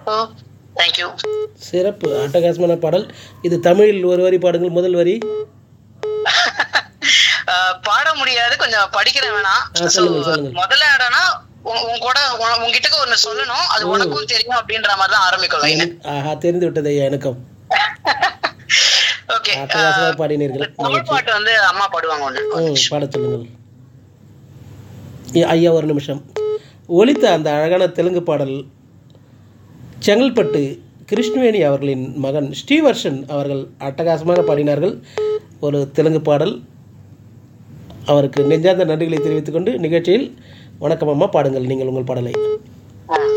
சிறப்பு தேங்க்யூ சிறப்பு அட்டகாசமான பாடல் இது தமிழில் ஒரு வரி பாடுங்கள் முதல் வரி பாட முடியாது கொஞ்சம் படிக்கிறேன் வேணாம் ஆ, So, சொல்லுங்க, சொல்லுங்க. முதல்ல இடம்னா உன் உன் கூட உன்- உன்கிட்ட ஒண்ணு சொல்லணும் அது உனக்கும் தெரியும் அப்படின்ற மாதிரி தான் ஆரம்பிக்கும் லைன் ஆஹா தெரிந்து விட்டது ஐயா எனக்கும் ஓகே அட்டகாசமாக பாடினீர்கள் தமிழ் பாட்டு வந்து அம்மா பாடுவாங்க ஒண்ணு ம் பாடச் சொல்லுங்கள் ஐ- ஐயா ஒரு நிமிஷம் ஒலித்த அந்த அழகான தெலுங்கு பாடல் செங்கல்பட்டு கிருஷ்ணவேணி அவர்களின் மகன் ஸ்ரீவர்ஷன் அவர்கள் அட்டகாசமாக பாடினார்கள் ஒரு தெலுங்கு பாடல் அவருக்கு நெஞ்சார்ந்த நன்றிகளை தெரிவித்துக் கொண்டு நிகழ்ச்சியில் வணக்கம் அம்மா பாடுங்கள் நீங்கள் உங்கள் பாடலை ஆ.